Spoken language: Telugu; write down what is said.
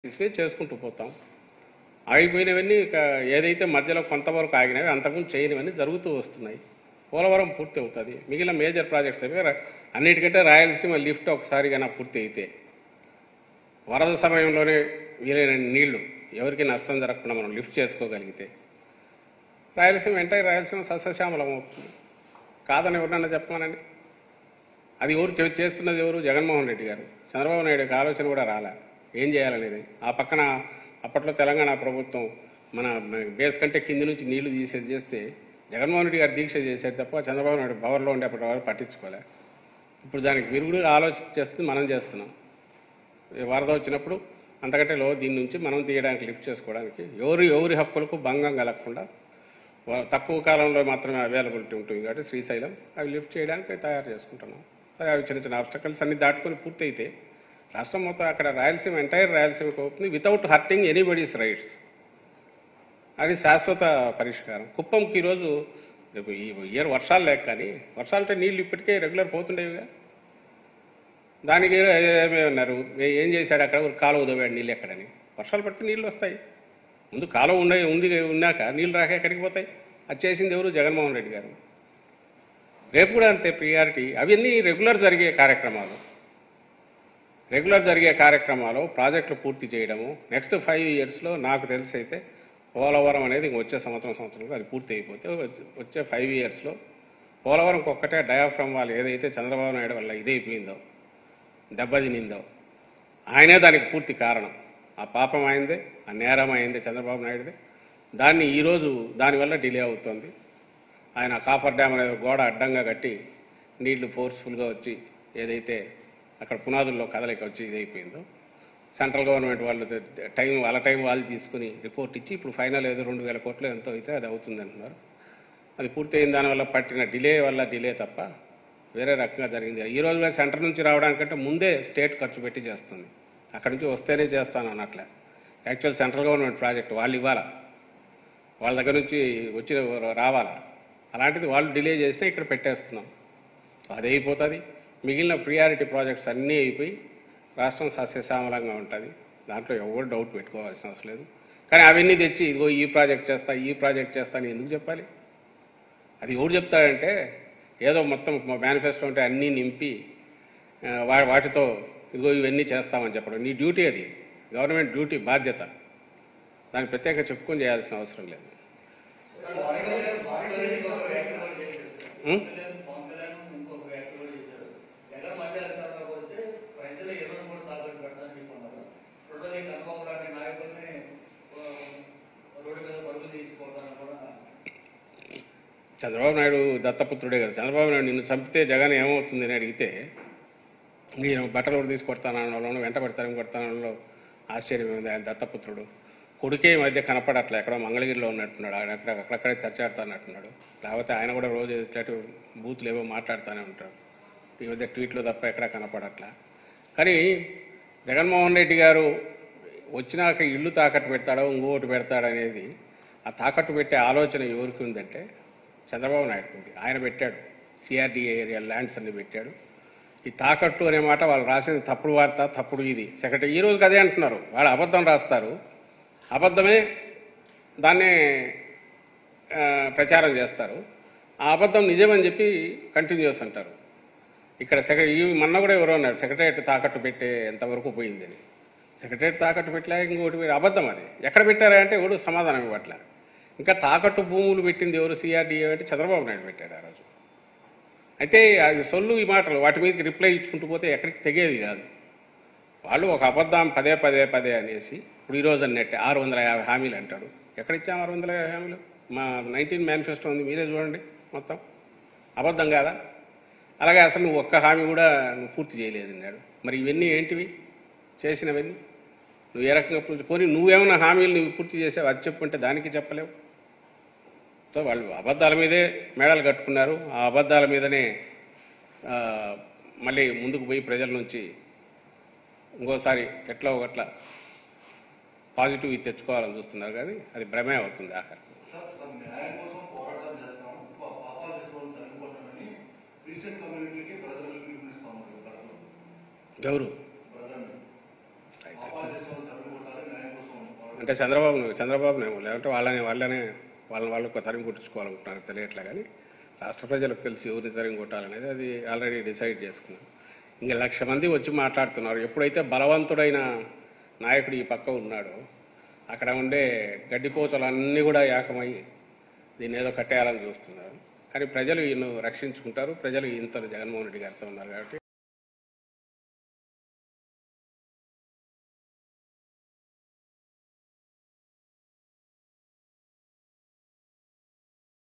తీసుకొని చేసుకుంటూ పోతాం ఆగిపోయినవన్నీ ఇక ఏదైతే మధ్యలో కొంతవరకు ఆగినవి అంతకుముందు చేయనివన్నీ జరుగుతూ వస్తున్నాయి పోలవరం పూర్తి అవుతుంది మిగిలిన మేజర్ ప్రాజెక్ట్స్ అవి రా- అన్నిటికంటే రాయలసీమ లిఫ్ట్ ఒకసారిగా నా పూర్తి అయితే వరద సమయంలోనే వీలైన నీళ్లు ఎవరికి నష్టం జరగకుండా మనం లిఫ్ట్ చేసుకోగలిగితే రాయలసీమ ఎంటైర్ రాయలసీమ సస్యశ్యామలం అవుతుంది కాదని ఎవరినన్నా చెప్పమనండి అది ఎవరు చే- చేస్తున్నది ఎవరు జగన్మోహన్ రెడ్డి గారు చంద్రబాబు నాయుడు యొక్క ఆలోచన కూడా రాలే ఏం చేయాలనేది ఆ పక్కన అప్పట్లో తెలంగాణ ప్రభుత్వం మన బేస్ కంటే కింది నుంచి నీళ్లు తీసేది చేస్తే జగన్మోహన్ రెడ్డి గారు దీక్ష చేసేది తప్ప చంద్రబాబు నాయుడు పవర్లో ఉండే అప్పటి వరకు పట్టించుకోలే ఇప్పుడు దానికి విరుగుడుగా ఆలోచన చేస్తే మనం చేస్తున్నాం ఈ వరద వచ్చినప్పుడు అంతకంటే లో దీని నుంచి మనం తీయడానికి లిఫ్ట్ చేసుకోవడానికి ఎవరు ఎవరి హక్కులకు భంగం కలగకుండా వా- తక్కువ కాలంలో మాత్రమే అవైలబిలిటీ ఉంటుంది కాబట్టి శ్రీశైలం అవి లిఫ్ట్ చేయడానికి తయారు చేసుకుంటున్నాం సరే అవి చిన్న చిన్న ఆబ్స్టకల్స్ అన్ని దాటుకొని పూర్తయితే రాష్ట్రం మొత్తం అక్కడ రాయలసీమ ఎంటైర్ రాయలసీమకు అవుతుంది వితౌట్ హర్టింగ్ ఎనీబడీస్ రైట్స్ అది శాశ్వత పరిష్కారం కుప్పంకి ఈరోజు రేపు ఈ ఇయర్ వర్షాలు లేక కానీ వర్షాలు అంటే నీళ్ళు ఇప్పటికే రెగ్యులర్ పోతుండేవిగా దానికి ఏమన్నారు ఏ- ఏం చేశాడు అక్కడ ఒక కాలువ ఉదవాడు నీళ్ళు ఎక్కడని వర్షాలు పడితే నీళ్ళు వస్తాయి ముందు కాలువ ఉండే ఉంది ఉన్నాక నీళ్ళు రాక ఎక్కడికి పోతాయి అది చేసింది ఎవరు జగన్మోహన్ రెడ్డి గారు రేపు కూడా అంతే ప్రియారిటీ అవన్నీ రెగ్యులర్ జరిగే కార్యక్రమాలు రెగ్యులర్ జరిగే కార్యక్రమాలు ప్రాజెక్టులు పూర్తి చేయడము నెక్స్ట్ ఫైవ్ ఇయర్స్లో నాకు తెలిసి అయితే పోలవరం అనేది ఇంక వచ్చే సంవత్సరం సంవత్సరంలో అది పూర్తి అయిపోతే వచ్చే- వచ్చే ఫైవ్ ఇయర్స్లో పోలవరం ఒక్కటే డయాఫ్రమ్ వాళ్ళు ఏదైతే చంద్రబాబు నాయుడు వల్ల ఇదైపోయిందో దెబ్బతినిందో ఆయనే దానికి పూర్తి కారణం ఆ పాపం అయిందే ఆ నేరం అయిందే చంద్రబాబు నాయుడుదే దాన్ని ఈరోజు దానివల్ల డిలే అవుతుంది ఆయన కాఫర్ డ్యామ్ అనేది గోడ అడ్డంగా కట్టి నీళ్లు ఫోర్స్ఫుల్గా వచ్చి ఏదైతే అక్కడ పునాదుల్లో కదలిక వచ్చి ఇదైపోయిందో సెంట్రల్ గవర్నమెంట్ వాళ్ళు ద- ద- టైం వాళ్ళ టైం వాళ్ళు తీసుకుని రిపోర్ట్ ఇచ్చి ఇప్పుడు ఫైనల్ ఏదో రెండు వేల కోట్లు ఎంతో అయితే అది అవుతుంది అంటున్నారు అది పూర్తయిన దానివల్ల పట్టిన డిలే వల్ల డిలే తప్ప వేరే రకంగా జరిగింది ఈ రోజు కూడా సెంటర్ నుంచి రావడానికంటే ముందే స్టేట్ ఖర్చు పెట్టి చేస్తుంది అక్కడి నుంచి వస్తేనే చేస్తాను అన్నట్లే యాక్చువల్ సెంట్రల్ గవర్నమెంట్ ప్రాజెక్ట్ వాళ్ళు ఇవ్వాలా వాళ్ళ దగ్గర నుంచి వచ్చి రావాలా అలాంటిది వాళ్ళు డిలే చేసినా ఇక్కడ పెట్టేస్తున్నాం అది అయిపోతుంది మిగిలిన ప్రియారిటీ ప్రాజెక్ట్స్ అన్నీ అయిపోయి రాష్ట్రం సస్యశ్యామలంగా ఉంటుంది దాంట్లో ఎవరు డౌట్ పెట్టుకోవాల్సిన అవసరం లేదు కానీ అవన్నీ తెచ్చి ఇదిగో ఈ ప్రాజెక్ట్ చేస్తా ఈ ప్రాజెక్ట్ చేస్తా అని ఎందుకు చెప్పాలి అది ఎవరు చెప్తాడంటే ఏదో మొత్తం మేనిఫెస్టో ఉంటే అన్నీ నింపి ఆ, వా- వాటితో ఇదిగో ఇవన్నీ చేస్తామని చెప్పడం నీ డ్యూటీ అది గవర్నమెంట్ డ్యూటీ బాధ్యత దాన్ని ప్రత్యేకంగా చెప్పుకొని చేయాల్సిన అవసరం లేదు ఉం? పవన్ కళ్యాణ్ ఇంకొక వ్యాఖ్య కూడా చేశారు జగన్ మధ్య అధికారంలోకి వస్తే ప్రజల ఇరవై మూడు తాకట్టు పెట్టాలని చెప్పన్నారు రెండోది కనుకోమ లాంటి నాయకుల్ని ఆ, రోడ్డు మీద పరుగులు తీయించుకోవడానికి కూడా చంద్రబాబు నాయుడు దత్తపుత్రుడే కదా చంద్రబాబు నాయుడు నిన్ను చంపితే జగన్ ఏమవుతుంది అని అడిగితే నేను బట్టలు కూడా తీసి కొడతానలో వెంట పెడతాను కొడతానలో ఆశ్చర్యం ఉంది ఆయన దత్తపుత్రుడు కొడుకే ఈ మధ్య కనపడట్లే ఎక్కడో మంగళగిరిలో ఉన్నట్టున్నాడు ఆయన అక్కడ అక్కడక్కడే చర్చాడుతానట్టున్నాడు లేకపోతే ఆయన కూడా రోజు ఇట్లాంటి బూతులు ఏవో మాట్లాడుతూనే ఉంటాడు ఈ మధ్య ట్వీట్లో తప్ప ఎక్కడా కనపడట్లా కానీ జగన్మోహన్ రెడ్డి గారు వచ్చినాక ఇల్లు తాకట్టు పెడతాడో ఇంకోటి పెడతాడో అనేది ఆ తాకట్టు పెట్టే ఆలోచన ఎవరికి ఉందంటే చంద్రబాబు నాయుడు ఉంది ఆయన పెట్టాడు సిఆర్డీఏ ఏరియా ల్యాండ్స్ అన్ని పెట్టాడు ఈ తాకట్టు అనే మాట వాళ్ళు రాసింది తప్పుడు వార్త తప్పుడు ఇది సెక్రటరీ ఈ రోజుకి అదే అంటున్నారు వాళ్ళు అబద్ధం రాస్తారు అబద్ధమే దాన్నే ఆ, ప్రచారం చేస్తారు ఆ అబద్ధం నిజమని చెప్పి కంటిన్యూస్ అంటారు ఇక్కడ సెక్ర ఈ మొన్న కూడా ఎవరో అన్నారు సెక్రటరియట్ తాకట్టు పెట్టే ఎంతవరకు పోయిందని సెక్రటరియట్ తాకట్టు పెట్టలే ఇంకోటి పెట్టలే. అబద్ధం అది ఎక్కడ పెట్టారా అంటే ఎవడు సమాధానం ఇవ్వట్లే ఇంకా తాకట్టు భూములు పెట్టింది ఎవరు సిఆర్డీఏ అంటే చంద్రబాబు నాయుడు పెట్టాడు ఆ రోజు అయితే అది సొల్లు ఈ మాటలు వాటి మీదకి రిప్లై ఇచ్చుకుంటూ పోతే ఎక్కడికి తెగేది కాదు వాళ్ళు ఒక అబద్ధం పదే పదే పదే అనేసి ఇప్పుడు ఈరోజు అన్నట్టే ఆరు వందల యాభై హామీలు అంటాడు ఎక్కడ ఇచ్చాం ఆరు వందల యాభై హామీలు మా నైన్టీన్ మేనిఫెస్టో ఉంది మీరే చూడండి మొత్తం అబద్ధం కాదా అలాగే అసలు నువ్వు ఒక్క హామీ కూడా నువ్వు పూర్తి చేయలేదు అన్నాడు మరి ఇవన్నీ ఏంటివి చేసినవన్నీ నువ్వు ఏ రకంగా పూర్తి పోనీ నువ్వేమైనా హామీలు నువ్వు పూర్తి చేసావు అది చెప్పుంటే దానికి చెప్పలేవు సో వాళ్ళు అబద్ధాల మీదే మేడలు కట్టుకున్నారు ఆ అబద్ధాల మీదనే ఆ, మళ్ళీ ముందుకు పోయి ప్రజల నుంచి ఇంకోసారి ఎట్లా ఒకట్లా పాజిటివ్ తెచ్చుకోవాలని చూస్తున్నారు కానీ అది భ్రమే అవుతుంది ఆఖరి సార్ సార్ న్యాయం కోసం పోరాటం చేస్తాం పా- పాపాలు చేసుకోవడం తగ్గిపోతామని క్రిస్టియన్ కమ్యూనిటీకి ప్రజలకు పిలుపునిస్తాం మరి గతంలో ఎవరు ప్రజల్ని పాపాలు చేసుకోవడం తగ్గిపోతారు అంటే చంద్రబాబు చంద్రబాబునేమో లేదంటే వాళ్ళని వాళ్ళనే వాళ్ళని వాళ్ళు ఒక తరిమి కొట్టించుకోవాలనుకుంటున్నారు తెలియట్లే కానీ రాష్ట్ర ప్రజలకు తెలిసి ఎవరిని తరిమి కొట్టాలనేది అది ఆల్రెడీ డిసైడ్ చేసుకున్నారు ఇంకా లక్ష మంది వచ్చి మాట్లాడుతున్నారు ఎప్పుడైతే బలవంతుడైన నాయకుడు ఈ పక్క ఉన్నాడో అక్కడ ఉండే గడ్డిపోచలు అన్నీ కూడా ఏకమై దీన్ని ఏదో కట్టేయాలని చూస్తున్నారు కానీ ప్రజలు ఈయన రక్షించుకుంటారు ప్రజలు ఇంత జగన్మోహన్ రెడ్డి గారితో ఉన్నారు కాబట్టి